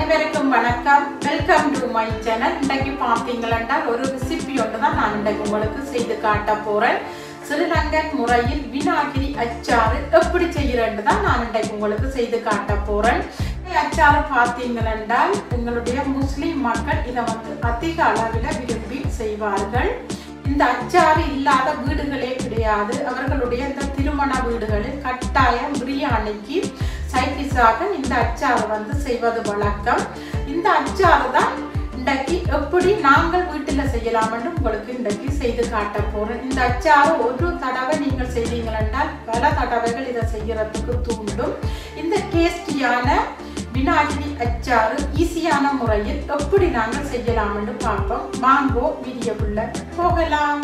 அனைவருக்கும் வணக்கம் welcome to my channel இன்னைக்கு பார்த்தீங்களா ஒரு ரெசிபி ஒன்று தான் நான் இன்னைக்கு உங்களுக்கு செய்து காட்ட போறேன் ஸ்ரீலங்கன் முறையில் வினாகிரி அச்சாறு எப்படி செய்யறேன்னு தான் நான் இன்னைக்கு உங்களுக்கு செய்து காட்ட போறேன் இந்த அச்சாறு பார்த்தீங்களா எங்களுடைய முஸ்லிம் மக்கள் இதை வந்து அதிக அளவில் விரும்பி செய்வார்கள் இந்த அச்சாறு இல்லாத வீடுகளே கிடையாது அவர்களுடைய இந்த திருமண வீடுகளில் கட்டாயம் பிரியாணிக்கு சைடிஷாக இந்த அச்சாறு வந்து செய்வது வழக்கம் இந்த அச்சாறு தான் இன்றைக்கு எப்படி நாங்கள் வீட்டில் செய்யலாம்னு உங்களுக்கு இன்றைக்கு செய்து காட்ட போறேன் இந்த அச்சாறு ஒரு தடவை நீங்கள் செய்வீங்களென்றால் பல தடவைகள் இதை செய்யறதுக்கு தூண்டும் இந்த டேஸ்டியான விநாயகி அச்சாறு ஈஸியான முறையில் எப்படி நாங்கள் செய்யலாம்னு பார்ப்போம் வாங்கோ வீடியோக்குள்ள போகலாம்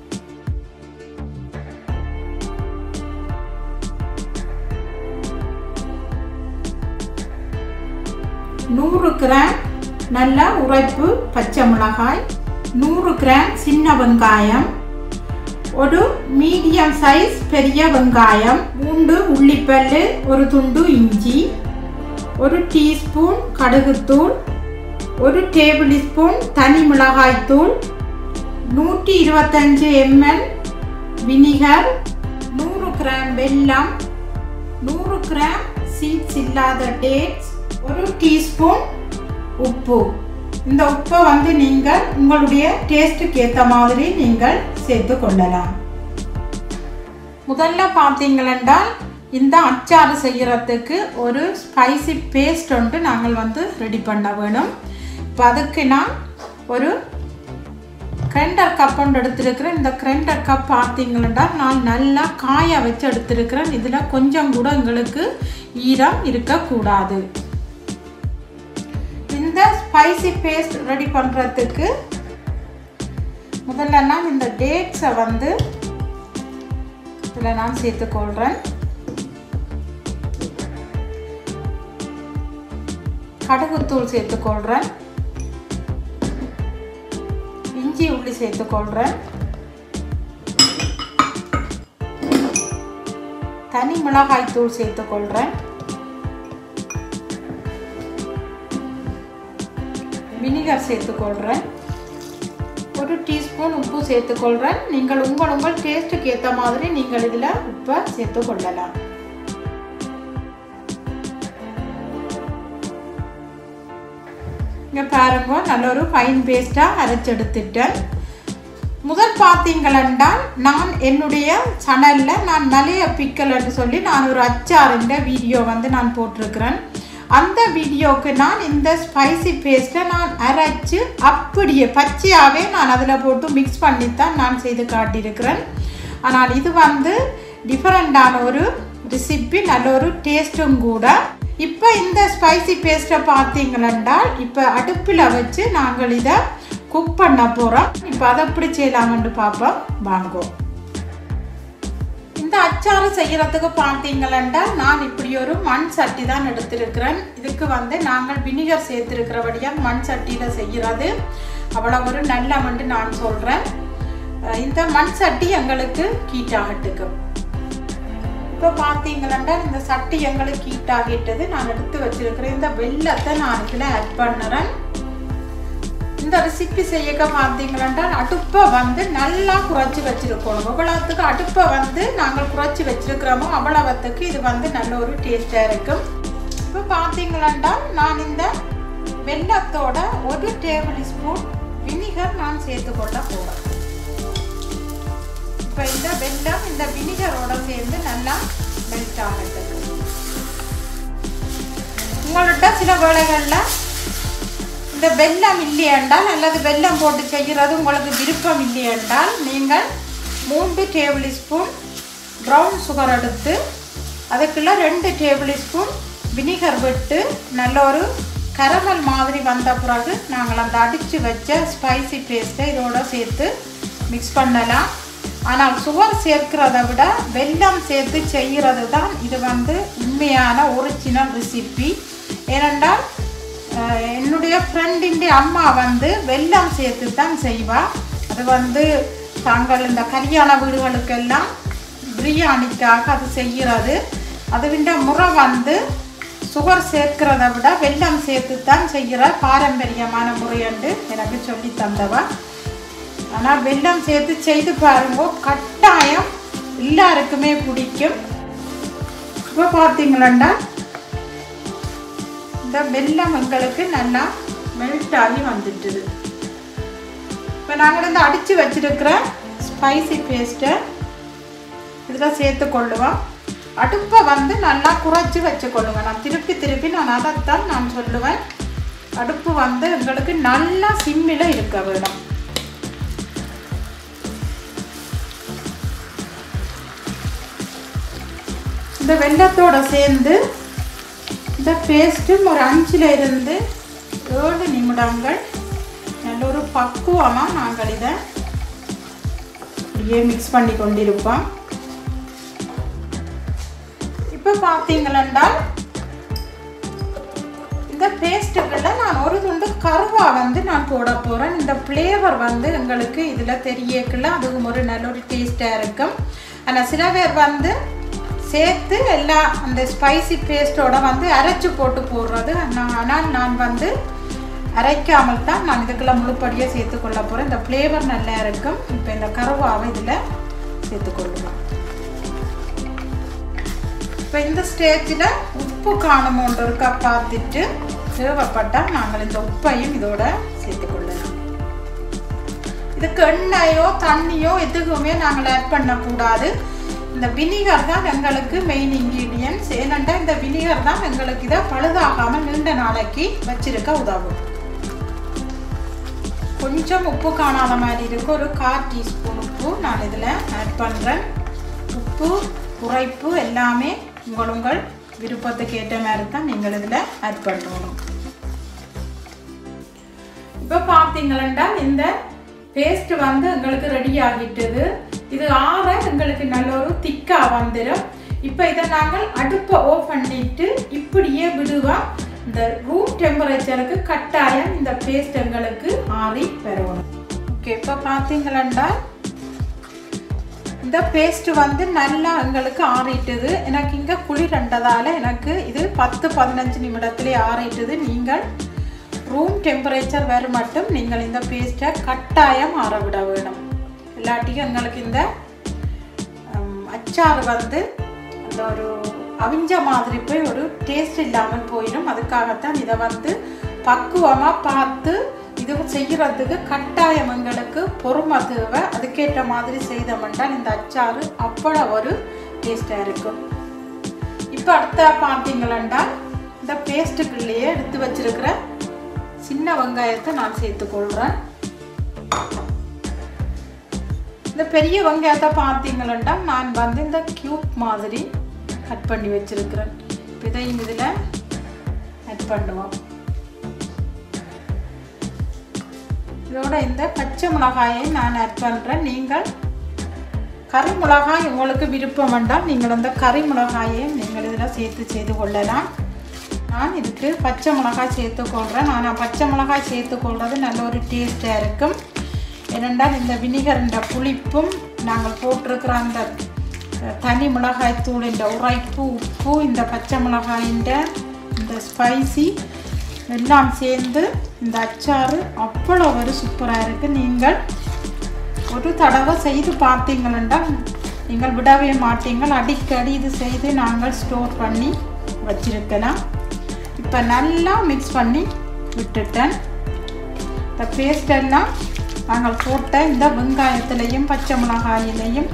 நூறு கிராம் நல்ல உரைப்பு பச்சை மிளகாய் நூறு கிராம் சின்ன வெங்காயம் ஒரு மீடியம் சைஸ் பெரிய வெங்காயம் பூண்டு உள்ளிப்பல்லு ஒரு துண்டு இஞ்சி ஒரு டீஸ்பூன் கடுகுத்தூள் ஒரு டேபிள் ஸ்பூன் தனி மிளகாய் தூள் நூற்றி இருபத்தஞ்சு எம்எல் வினிகர் நூறு கிராம் வெல்லம் நூறு கிராம் சீட்ஸ் இல்லாத டேட்ஸ் ஒரு டீஸ்பூன் உப்பு இந்த உப்பை வந்து நீங்கள் உங்களுடைய டேஸ்ட்டுக்கு ஏற்ற மாதிரி நீங்கள் சேர்த்து கொள்ளலாம் முதல்ல பார்த்தீங்களென்றால் இந்த அச்சாறு செய்கிறதுக்கு ஒரு ஸ்பைசி பேஸ்ட் ஒன்று நாங்கள் வந்து ரெடி பண்ண வேணும் இப்போ அதுக்கு நான் ஒரு கிரைண்டர் கப் ஒன்று எடுத்திருக்கிறேன் இந்த கிரைண்டர் கப் பார்த்தீங்களா நான் நல்லா காய வச்சு எடுத்திருக்கிறேன் இதில் கொஞ்சம் கூட எங்களுக்கு ஈரம் இருக்கக்கூடாது இந்த ஸ்பைசி பேஸ்ட் ரெடி பண்ணுறதுக்கு முதல்ல நான் இந்த டேட்ஸை வந்து இதில் நான் சேர்த்துக்கொள்கிறேன் கடுகுத்தூள் சேர்த்துக்கொள்கிறேன் இஞ்சி உள்ளி சேர்த்துக்கொள்கிறேன் தனி மிளகாய் தூள் சேர்த்துக்கொள்கிறேன் வினிகர் சேர்த்துக்கொள்கிறேன் ஒரு டீஸ்பூன் உப்பு சேர்த்துக்கொள்கிறேன் நீங்கள் உங்கள் உங்கள் டேஸ்ட்டுக்கு ஏற்ற மாதிரி நீங்கள் இதில் உப்பை சேர்த்துக்கொள்ளலாம் இங்கே பாருங்க நல்ல ஒரு ஃபைன் பேஸ்ட்டாக அரைச்செடுத்துட்டேன் முதல் பார்த்தீங்களென்றால் நான் என்னுடைய சேனலில் நான் மலைய பிக்கல்னு சொல்லி நான் ஒரு அச்சாருன்ற வீடியோ வந்து நான் போட்டிருக்கிறேன் அந்த வீடியோவுக்கு நான் இந்த ஸ்பைசி பேஸ்ட்டை நான் அரைச்சு அப்படியே பச்சையாகவே நான் அதில் போட்டு மிக்ஸ் பண்ணித்தான் நான் செய்து காட்டியிருக்கிறேன் ஆனால் இது வந்து டிஃப்ரெண்டான ஒரு ரெசிப்பி நல்ல ஒரு டேஸ்ட்டும் கூட இப்போ இந்த ஸ்பைசி பேஸ்ட்டை பார்த்தீங்களென்றால் இப்போ அடுப்பில் வச்சு நாங்கள் இதை குக் பண்ண போகிறோம் இப்போ அதை எப்படி செய்யலாம்னு பார்ப்போம் வாங்குவோம் இந்த அச்சாறு செய்யறதுக்கு பார்த்தீங்களா நான் இப்படி ஒரு மண் சட்டி தான் எடுத்திருக்கிறேன் இதுக்கு வந்து நாங்கள் வினிகர் சேர்த்திருக்கிறபடியாக மண் சட்டியில் செய்கிறது அவ்வளோ ஒரு நல்ல மண்டு நான் சொல்கிறேன் இந்த மண் சட்டி எங்களுக்கு கீட்டாகட்டுக்கு இப்போ பார்த்தீங்களா இந்த சட்டி எங்களுக்கு ஹீட் ஆகிட்டது நான் எடுத்து வச்சிருக்கிறேன் இந்த வெள்ளத்தை நான் இதில் ஆட் பண்ணுறேன் இந்த ரெசிபி செய்யக்க பார்த்தீங்களா அடுப்பை வந்து நல்லா குறைச்சி வச்சிருக்கணும் எவ்வளோத்துக்கு அடுப்பை வந்து நாங்கள் குறைச்சி வச்சிருக்கிறோமோ அவ்வளவுத்துக்கு இது வந்து நல்ல ஒரு டேஸ்டாக இருக்கும் இப்போ பார்த்தீங்களா நான் இந்த வெள்ளத்தோட ஒரு டேபிள் ஸ்பூன் வினிகர் நான் சேர்த்துக்கொள்ள போகிறேன் இப்போ இந்த வெல்லம் இந்த வினிகரோட சேர்ந்து நல்லா மெல்ட் ஆகிட்டது உங்கள்கிட்ட சில வேளைகளில் இந்த வெல்லம் இல்லையென்றால் அல்லது வெல்லம் போட்டு செய்கிறது உங்களுக்கு விருப்பம் இல்லையென்றால் நீங்கள் மூன்று டேபிள் ஸ்பூன் ப்ரௌன் சுகர் எடுத்து அதுக்குள்ளே ரெண்டு டேபிள் ஸ்பூன் வினிகர் விட்டு நல்ல ஒரு கரமல் மாதிரி வந்த பிறகு நாங்கள் அந்த அடித்து வச்ச ஸ்பைசி பேஸ்ட்டை இதோட சேர்த்து மிக்ஸ் பண்ணலாம் ஆனால் சுகர் சேர்க்கிறத விட வெல்லம் சேர்த்து செய்கிறது தான் இது வந்து உண்மையான ஒரிஜினல் ரெசிபி ஏனென்றால் என்னுடைய ஃப்ரெண்டின் அம்மா வந்து வெல்லம் சேர்த்து தான் செய்வாள் அது வந்து தாங்கள் இந்த கல்யாண வீடுகளுக்கெல்லாம் பிரியாணிக்காக அது செய்கிறது அதுவின்ற முறை வந்து சுகர் சேர்க்கிறத விட வெல்லம் சேர்த்து தான் செய்கிற பாரம்பரியமான முறையண்டு எனக்கு சொல்லி தந்தவா ஆனால் வெல்லம் சேர்த்து செய்து பாருங்க கட்டாயம் எல்லாருக்குமே பிடிக்கும் இப்போ பார்த்தீங்களா இந்த வெல்லம் எங்களுக்கு நல்லா மெல்ட் ஆகி வந்துட்டுது இப்போ நாங்கள் இந்த அடித்து வச்சிருக்கிற ஸ்பைசி பேஸ்ட்டை இதில் சேர்த்து கொள்ளுவோம் அடுப்பை வந்து நல்லா குறைச்சி வச்சுக்கொள்ளுங்க நான் திருப்பி திருப்பி நான் அதைத்தான் நான் சொல்லுவேன் அடுப்பு வந்து எங்களுக்கு நல்லா சிம்மில் இருக்க வேணும் இந்த வெள்ளத்தோட சேர்ந்து இந்த பேஸ்ட்டும் ஒரு அஞ்சில் இருந்து ஏழு நிமிடங்கள் நல்ல ஒரு பக்குவமாக நாங்கள் இதை இப்படியே மிக்ஸ் பண்ணி கொண்டிருப்போம் இப்போ பார்த்தீங்களா இந்த பேஸ்ட்டுக்குள்ள நான் ஒரு துண்டு கருவா வந்து நான் போட போகிறேன் இந்த ஃப்ளேவர் வந்து எங்களுக்கு இதில் தெரியக்குள்ள அதுவும் ஒரு நல்ல ஒரு டேஸ்ட்டாக இருக்கும் ஆனால் சில பேர் வந்து சேர்த்து எல்லா அந்த ஸ்பைசி பேஸ்ட்டோட வந்து அரைச்சி போட்டு போடுறது நான் ஆனால் நான் வந்து அரைக்காமல் தான் நான் இதுக்குள்ள முழுப்படியாக சேர்த்துக்கொள்ள போகிறேன் இந்த ஃப்ளேவர் நல்லா இருக்கும் இப்போ இந்த கருவாவை இதில் சேர்த்துக்கொள்ளலாம் இப்போ இந்த ஸ்டேஜில் உப்பு காணுமோன்ற இருக்கா பார்த்துட்டு தேவைப்பட்டால் நாங்கள் இந்த உப்பையும் இதோட சேர்த்துக்கொள்ளலாம் இதுக்கு எண்ணெயோ தண்ணியோ எதுக்குமே நாங்கள் ஆட் பண்ணக்கூடாது இந்த வினிகர் தான் எங்களுக்கு மெயின் இன்க்ரீடியன்ஸ் ஏனெண்டா இந்த வினிகர் தான் எங்களுக்கு இதை பழுதாகாமல் நீண்ட நாளைக்கு வச்சிருக்க உதவும் கொஞ்சம் உப்பு காணாத மாதிரி இருக்கு ஒரு கால் டீஸ்பூன் உப்பு நான் இதில் ஆட் பண்ணுறேன் உப்பு குறைப்பு எல்லாமே உங்கள் உங்கள் விருப்பத்துக்கு ஏற்ற மாதிரி தான் நீங்கள் இதில் ஆட் பண்ணணும் இப்போ பார்த்தீங்களா இந்த பேஸ்ட் வந்து எங்களுக்கு ரெடி ஆகிட்டது இது ஆற எங்களுக்கு நல்ல ஒரு திக்காக வந்துடும் இப்போ இதை நாங்கள் அடுப்பை ஓஃப் பண்ணிட்டு இப்படியே விடுவோம் இந்த ரூம் டெம்பரேச்சருக்கு கட்டாயம் இந்த பேஸ்ட் எங்களுக்கு ஆறி வரணும் ஓகே இப்போ பார்த்தீங்களா இந்த பேஸ்ட் வந்து நல்லா எங்களுக்கு ஆறிட்டுது எனக்கு இங்கே குளிரண்டதால் எனக்கு இது பத்து பதினஞ்சு நிமிடத்திலே ஆறிட்டுது நீங்கள் ரூம் டெம்பரேச்சர் வர மட்டும் நீங்கள் இந்த பேஸ்ட்டை கட்டாயம் ஆற விட வேணும் இல்லாட்டியும் எங்களுக்கு இந்த அச்சாறு வந்து அந்த ஒரு அவிஞ்ச மாதிரி போய் ஒரு டேஸ்ட் இல்லாமல் போயிடும் அதுக்காகத்தான் இதை வந்து பக்குவமாக பார்த்து இது செய்கிறதுக்கு கட்டாயம் எங்களுக்கு பொறுமை தேவை அதுக்கேற்ற மாதிரி செய்தோம்னால் இந்த அச்சாறு அவ்வளோ ஒரு டேஸ்டாக இருக்கும் இப்போ அடுத்த பார்த்தீங்களா இந்த பேஸ்ட்டுக்குள்ளேயே எடுத்து வச்சிருக்கிற சின்ன வெங்காயத்தை நான் சேர்த்துக்கொள்கிறேன் இந்த பெரிய வெங்காயத்தை பார்த்தீங்களா நான் வந்து இந்த க்யூப் மாதிரி கட் பண்ணி வச்சிருக்கிறேன் இப்போ இதையும் இதில் ஆட் பண்ணுவோம் இதோட இந்த பச்சை மிளகாயை நான் ஆட் பண்ணுறேன் நீங்கள் கறி மிளகாய் உங்களுக்கு விருப்பம் வேண்டாம் நீங்கள் அந்த கறி மிளகாயை நீங்கள் இதில் சேர்த்து செய்து கொள்ளலாம் நான் இதுக்கு பச்சை மிளகாய் சேர்த்து கொள்கிறேன் ஆனால் பச்சை மிளகாய் சேர்த்து கொள்வது நல்ல ஒரு டேஸ்ட்டாக இருக்கும் ஏனென்றால் இந்த வினிகர்ன்ற புளிப்பும் நாங்கள் போட்டிருக்கிற அந்த தனி மிளகாய் தூள் இந்த உரைப்பு உப்பு இந்த பச்சை மிளகாயின் இந்த ஸ்பைசி எல்லாம் சேர்ந்து இந்த அச்சாறு அவ்வளோ ஒரு சூப்பராக இருக்குது நீங்கள் ஒரு தடவை செய்து பார்த்தீங்களா நீங்கள் விடவே மாட்டீங்கள் அடிக்கடி இது செய்து நாங்கள் ஸ்டோர் பண்ணி வச்சிருக்கலாம் இப்போ நல்லா மிக்ஸ் பண்ணி விட்டுட்டேன் இந்த பேஸ்ட் எல்லாம் நாங்கள் போட்ட இந்த வெங்காயத்துலேயும் பச்சை மிளகாயிலையும்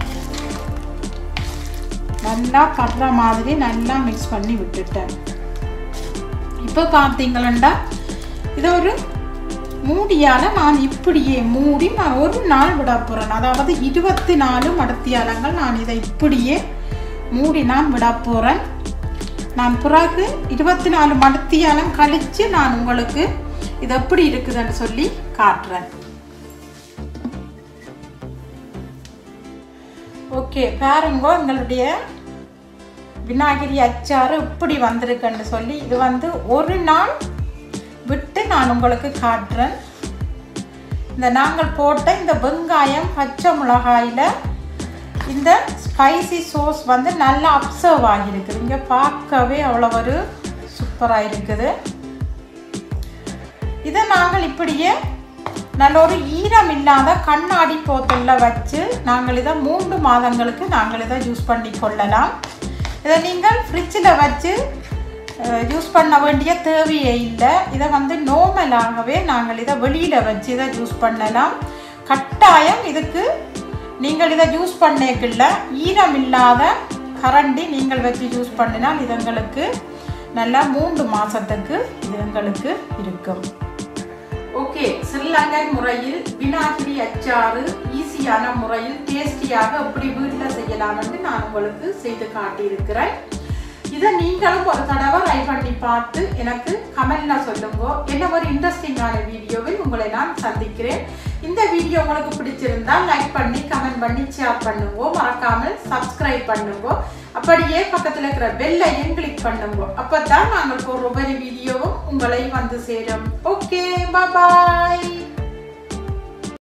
நல்லா படுற மாதிரி நல்லா மிக்ஸ் பண்ணி விட்டுட்டேன் இப்போ பார்த்தீங்களா இதை ஒரு மூடியால் நான் இப்படியே மூடி நான் ஒரு நாள் விட போகிறேன் அதாவது இருபத்தி நாலு மடத்தியாலங்கள் நான் இதை இப்படியே மூடி நான் விட போகிறேன் நான் பிறகு இருபத்தி நாலு மடத்தியாலம் கழித்து நான் உங்களுக்கு இது எப்படி இருக்குதுன்னு சொல்லி காட்டுறேன் ஓகே பாருங்க எங்களுடைய விநாயகரி அச்சாறு இப்படி வந்திருக்குன்னு சொல்லி இது வந்து ஒரு நாள் விட்டு நான் உங்களுக்கு காட்டுறேன் இந்த நாங்கள் போட்ட இந்த வெங்காயம் பச்சை மிளகாயில் இந்த ஸ்பைசி சோஸ் வந்து நல்லா அப்சர்வ் ஆகியிருக்குது இங்கே பார்க்கவே அவ்வளோ ஒரு சூப்பர் சூப்பராக இருக்குது இதை நாங்கள் இப்படியே நல்ல ஒரு ஈரம் இல்லாத கண்ணாடி போத்தலில் வச்சு நாங்கள் இதை மூன்று மாதங்களுக்கு நாங்கள் இதை யூஸ் பண்ணி கொள்ளலாம் இதை நீங்கள் ஃப்ரிட்ஜில் வச்சு யூஸ் பண்ண வேண்டிய தேவையே இல்லை இதை வந்து நார்மலாகவே நாங்கள் இதை வெளியில் வச்சு இதை யூஸ் பண்ணலாம் கட்டாயம் இதுக்கு நீங்கள் இதை யூஸ் பண்ணேக்கில்ல ஈரம் இல்லாத கரண்டி நீங்கள் வச்சு யூஸ் பண்ணினால் இது எங்களுக்கு நல்லா மூன்று மாதத்துக்கு இது எங்களுக்கு இருக்கும் ஓகே ஸ்ரீலங்கன் முறையில் வினாகிரி அச்சாறு ஈஸியான முறையில் டேஸ்டியாக எப்படி வீட்டில் செய்யலாம் என்று நான் உங்களுக்கு செய்து காட்டியிருக்கிறேன் இதை நீங்களும் ஒரு தடவை ட்ரை பண்ணி பார்த்து எனக்கு கமெண்ட்ல சொல்லுங்க என்ன ஒரு இன்ட்ரெஸ்டிங்கான வீடியோவில் உங்களை நான் சந்திக்கிறேன் இந்த வீடியோ உங்களுக்கு பிடிச்சிருந்தா லைக் பண்ணி கமெண்ட் பண்ணி ஷேர் பண்ணுங்க மறக்காமல் சப்ஸ்கிரைப் பண்ணுங்க அப்படியே பக்கத்தில் இருக்கிற பெல்லையும் கிளிக் பண்ணுங்க அப்பதான் நாங்கள் போடுற ஒவ்வொரு வீடியோவும் உங்களை வந்து சேரும் ஓகே பாய்